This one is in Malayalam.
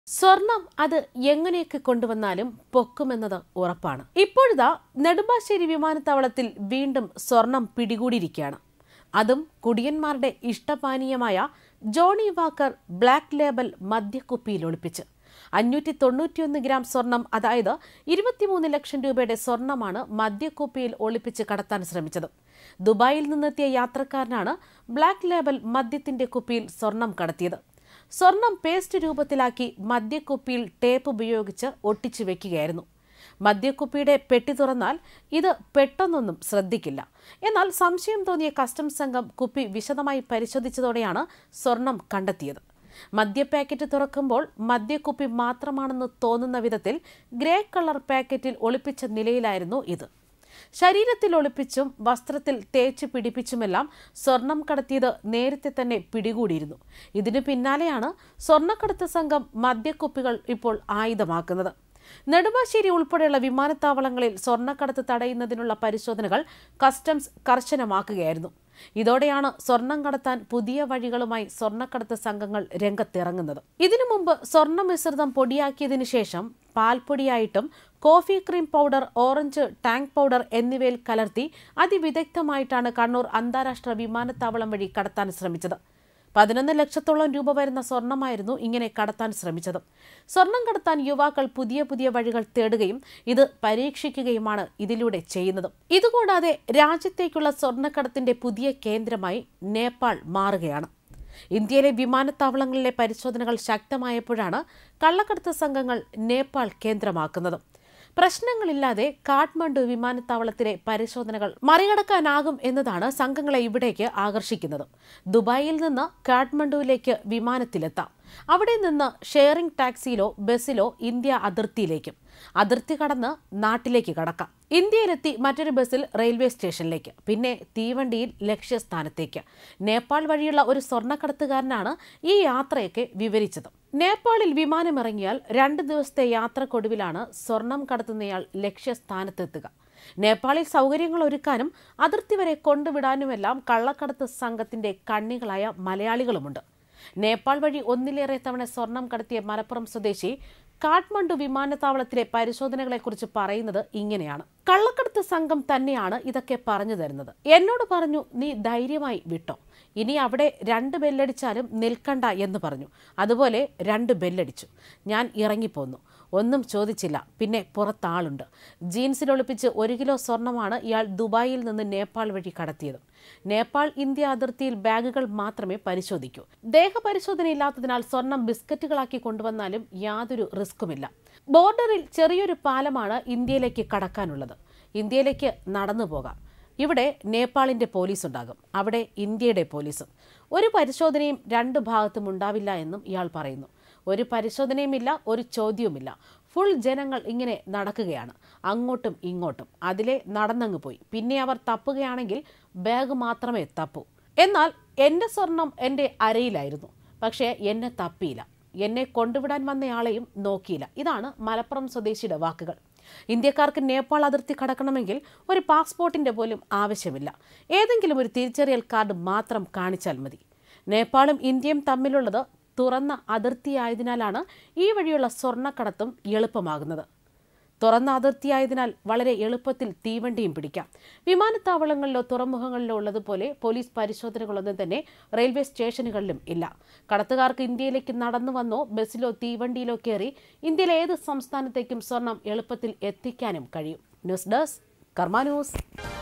സ്വർണം അത് എങ്ങനെയൊക്കെ കൊണ്ടുവന്നാലും പൊക്കുമെന്നത് ഉറപ്പാണ് ഇപ്പോഴിതാ നെടുമ്പാശ്ശേരി വിമാനത്താവളത്തിൽ വീണ്ടും സ്വർണം പിടികൂടിയിരിക്കുകയാണ് അതും കുടിയന്മാരുടെ ഇഷ്ടപാനീയമായ ജോണി വാക്കർ ബ്ലാക്ക് ലേബൽ മദ്യക്കുപ്പിയിൽ ഒളിപ്പിച്ച് അഞ്ഞൂറ്റി തൊണ്ണൂറ്റിയൊന്ന് ഗ്രാം സ്വർണം അതായത് ഇരുപത്തിമൂന്ന് ലക്ഷം രൂപയുടെ സ്വർണമാണ് മദ്യക്കുപ്പിയിൽ ഒളിപ്പിച്ച് കടത്താൻ ശ്രമിച്ചത് ദുബായിൽ നിന്നെത്തിയ യാത്രക്കാരനാണ് ബ്ലാക്ക് ലേബൽ മദ്യത്തിന്റെ കുപ്പിയിൽ സ്വർണം കടത്തിയത് സ്വർണം പേസ്റ്റ് രൂപത്തിലാക്കി മദ്യക്കുപ്പിയിൽ ടേപ്പ് ഉപയോഗിച്ച് ഒട്ടിച്ചു വെക്കുകയായിരുന്നു മദ്യക്കുപ്പിയുടെ പെട്ടി തുറന്നാൽ ഇത് പെട്ടെന്നൊന്നും ശ്രദ്ധിക്കില്ല എന്നാൽ സംശയം തോന്നിയ കസ്റ്റംസ് സംഘം കുപ്പി വിശദമായി പരിശോധിച്ചതോടെയാണ് സ്വർണം കണ്ടെത്തിയത് മദ്യ പാക്കറ്റ് തുറക്കുമ്പോൾ മദ്യക്കുപ്പി മാത്രമാണെന്ന് തോന്നുന്ന വിധത്തിൽ ഗ്രേ കളർ പാക്കറ്റിൽ ഒളിപ്പിച്ച നിലയിലായിരുന്നു ഇത് ശരീരത്തിൽ ഒളിപ്പിച്ചും വസ്ത്രത്തിൽ തേച്ച് പിടിപ്പിച്ചുമെല്ലാം സ്വർണം കടത്തിയത് നേരത്തെ തന്നെ പിടികൂടിയിരുന്നു ഇതിനു പിന്നാലെയാണ് സ്വർണ്ണക്കടത്ത് സംഘം മദ്യക്കുപ്പികൾ ഇപ്പോൾ ആയുധമാക്കുന്നത് നെടുമ്പാശ്ശേരി ഉൾപ്പെടെയുള്ള വിമാനത്താവളങ്ങളിൽ സ്വർണ്ണക്കടത്ത് തടയുന്നതിനുള്ള പരിശോധനകൾ കസ്റ്റംസ് കർശനമാക്കുകയായിരുന്നു ഇതോടെയാണ് സ്വർണം കടത്താൻ പുതിയ വഴികളുമായി സ്വർണ്ണക്കടത്ത് സംഘങ്ങൾ രംഗത്തിറങ്ങുന്നത് ഇതിനു മുമ്പ് സ്വർണ്ണ മിശ്രിതം പൊടിയാക്കിയതിനു ശേഷം പാൽപ്പൊടിയായിട്ടും coffee cream powder orange Tang powder എന്നിവയിൽ കലർത്തി അതിവിദഗ്ധമായിട്ടാണ് കണ്ണൂർ അന്താരാഷ്ട്ര വിമാനത്താവളം വഴി കടത്താൻ ശ്രമിച്ചത് പതിനൊന്ന് ലക്ഷത്തോളം രൂപ വരുന്ന സ്വർണമായിരുന്നു ഇങ്ങനെ കടത്താൻ ശ്രമിച്ചത് സ്വർണം കടത്താൻ യുവാക്കൾ പുതിയ പുതിയ വഴികൾ തേടുകയും ഇത് പരീക്ഷിക്കുകയുമാണ് ഇതിലൂടെ ചെയ്യുന്നത് ഇതുകൂടാതെ രാജ്യത്തേക്കുള്ള സ്വർണ്ണക്കടത്തിന്റെ പുതിയ കേന്ദ്രമായി നേപ്പാൾ മാറുകയാണ് ഇന്ത്യയിലെ വിമാനത്താവളങ്ങളിലെ പരിശോധനകൾ ശക്തമായപ്പോഴാണ് കള്ളക്കടത്ത് സംഘങ്ങൾ നേപ്പാൾ കേന്ദ്രമാക്കുന്നത് പ്രശ്നങ്ങളില്ലാതെ കാഠ്മണ്ഡു വിമാനത്താവളത്തിലെ പരിശോധനകൾ മറികടക്കാനാകും എന്നതാണ് സംഘങ്ങളെ ഇവിടേക്ക് ആകർഷിക്കുന്നത് ദുബായിൽ നിന്ന് കാഠ്മണ്ഡുവിലേക്ക് വിമാനത്തിലെത്താം അവിടെ നിന്ന് ഷെയറിംഗ് ടാക്സിയിലോ ബസ്സിലോ ഇന്ത്യ അതിർത്തിയിലേക്കും അതിർത്തി കടന്ന് നാട്ടിലേക്ക് കടക്കാം ഇന്ത്യയിലെത്തി മറ്റൊരു ബസ്സിൽ റെയിൽവേ സ്റ്റേഷനിലേക്ക് പിന്നെ തീവണ്ടിയിൽ ലക്ഷ്യസ്ഥാനത്തേക്ക് നേപ്പാൾ വഴിയുള്ള ഒരു സ്വർണ്ണക്കടത്തുകാരനാണ് ഈ യാത്രയൊക്കെ വിവരിച്ചത് നേപ്പാളിൽ വിമാനമിറങ്ങിയാൽ രണ്ട് ദിവസത്തെ യാത്രക്കൊടുവിലാണ് സ്വർണം കടത്തുന്നയാൾ ലക്ഷ്യസ്ഥാനത്തെത്തുക നേപ്പാളിൽ സൗകര്യങ്ങൾ ഒരുക്കാനും അതിർത്തി വരെ കൊണ്ടുവിടാനുമെല്ലാം കള്ളക്കടത്ത് സംഘത്തിന്റെ കണ്ണികളായ മലയാളികളുമുണ്ട് നേപ്പാൾ വഴി ഒന്നിലേറെ തവണ സ്വർണം കടത്തിയ മലപ്പുറം സ്വദേശി കാഠ്മണ്ഡു വിമാനത്താവളത്തിലെ പരിശോധനകളെക്കുറിച്ച് പറയുന്നത് ഇങ്ങനെയാണ് കള്ളക്കടത്ത് സംഘം തന്നെയാണ് ഇതൊക്കെ പറഞ്ഞു തരുന്നത് എന്നോട് പറഞ്ഞു നീ ധൈര്യമായി വിട്ടോ ഇനി അവിടെ രണ്ട് ബെല്ലടിച്ചാലും നിൽക്കണ്ട എന്ന് പറഞ്ഞു അതുപോലെ രണ്ട് ബെല്ലടിച്ചു ഞാൻ ഇറങ്ങിപ്പോന്നു ഒന്നും ചോദിച്ചില്ല പിന്നെ പുറത്താളുണ്ട് ജീൻസിൽ ഒളിപ്പിച്ച് ഒരു കിലോ സ്വർണമാണ് ഇയാൾ ദുബായിൽ നിന്ന് നേപ്പാൾ വഴി കടത്തിയത് നേപ്പാൾ ഇന്ത്യ അതിർത്തിയിൽ ബാഗുകൾ മാത്രമേ പരിശോധിക്കൂ ദേഹപരിശോധനയില്ലാത്തതിനാൽ സ്വർണം ബിസ്ക്കറ്റുകളാക്കി കൊണ്ടുവന്നാലും യാതൊരു റിസ്ക്കുമില്ല ബോർഡറിൽ ചെറിയൊരു പാലമാണ് ഇന്ത്യയിലേക്ക് കടക്കാനുള്ളത് ഇന്ത്യയിലേക്ക് നടന്നു പോകാം ഇവിടെ നേപ്പാളിന്റെ പോലീസ് ഉണ്ടാകും അവിടെ ഇന്ത്യയുടെ പോലീസും ഒരു പരിശോധനയും രണ്ട് ഭാഗത്തും ഉണ്ടാവില്ല എന്നും ഇയാൾ പറയുന്നു ഒരു പരിശോധനയുമില്ല ഒരു ചോദ്യവുമില്ല ഫുൾ ജനങ്ങൾ ഇങ്ങനെ നടക്കുകയാണ് അങ്ങോട്ടും ഇങ്ങോട്ടും അതിലെ നടന്നങ്ങ് പോയി പിന്നെ അവർ തപ്പുകയാണെങ്കിൽ ബാഗ് മാത്രമേ തപ്പൂ എന്നാൽ എൻ്റെ സ്വർണം എൻ്റെ അരയിലായിരുന്നു പക്ഷേ എന്നെ തപ്പിയില്ല എന്നെ കൊണ്ടുവിടാൻ വന്നയാളെയും നോക്കിയില്ല ഇതാണ് മലപ്പുറം സ്വദേശിയുടെ വാക്കുകൾ ഇന്ത്യക്കാർക്ക് നേപ്പാൾ അതിർത്തി കടക്കണമെങ്കിൽ ഒരു പാസ്പോർട്ടിന്റെ പോലും ആവശ്യമില്ല ഏതെങ്കിലും ഒരു തിരിച്ചറിയൽ കാർഡ് മാത്രം കാണിച്ചാൽ മതി നേപ്പാളും ഇന്ത്യയും തമ്മിലുള്ളത് തുറന്ന അതിർത്തിയായതിനാലാണ് ഈ വഴിയുള്ള സ്വർണ്ണക്കടത്തും എളുപ്പമാകുന്നത് തുറന്ന അതിർത്തിയായതിനാൽ വളരെ എളുപ്പത്തിൽ തീവണ്ടിയും പിടിക്കാം വിമാനത്താവളങ്ങളിലോ തുറമുഖങ്ങളിലോ ഉള്ളതുപോലെ പോലീസ് പരിശോധനകളൊന്നും തന്നെ റെയിൽവേ സ്റ്റേഷനുകളിലും ഇല്ല കടത്തുകാർക്ക് ഇന്ത്യയിലേക്ക് നടന്നു വന്നോ ബസ്സിലോ തീവണ്ടിയിലോ കയറി ഇന്ത്യയിലെ ഏത് സംസ്ഥാനത്തേക്കും സ്വർണം എളുപ്പത്തിൽ എത്തിക്കാനും കഴിയും ന്യൂസ് ഡെസ്ക് കർമ്മ ന്യൂസ്